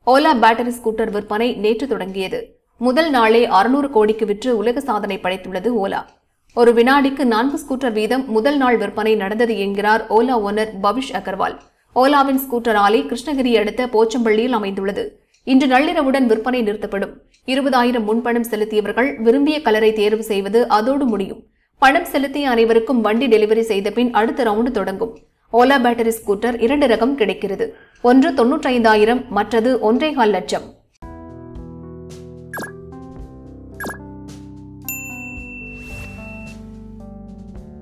Ola battery scooter விற்பனை நேற்று தொடங்கியது முதல் நாளே அறுநூறு கோடிக்கு விற்று உலக சாதனை படைத்துள்ளது ஓலா ஒரு வினாடிக்கு நான்கு ஸ்கூட்டர் வீதம் முதல் நாள் விற்பனை நடந்தது என்கிறார் ஓலா ஓனர் பவிஷ் அகர்வால் ஓலாவின் ஸ்கூட்டர் ஆலை கிருஷ்ணகிரி அடுத்த போச்சம்பள்ளியில் அமைந்துள்ளது இன்று நள்ளிரவுடன் விற்பனை நிறுத்தப்படும் இருபதாயிரம் முன்பணம் செலுத்தியவர்கள் விரும்பிய கலரை தேர்வு செய்வது அதோடு முடியும் பணம் செலுத்திய அனைவருக்கும் வண்டி டெலிவரி செய்த பின் அடுத்த ரவுண்டு தொடங்கும் ஓலா பேட்டரி ஸ்கூட்டர் இரண்டு ரகம் கிடைக்கிறது ஒன்று தொன்னூற்றைந்தாயிரம் மற்றது ஒன்றேகால் லட்சம்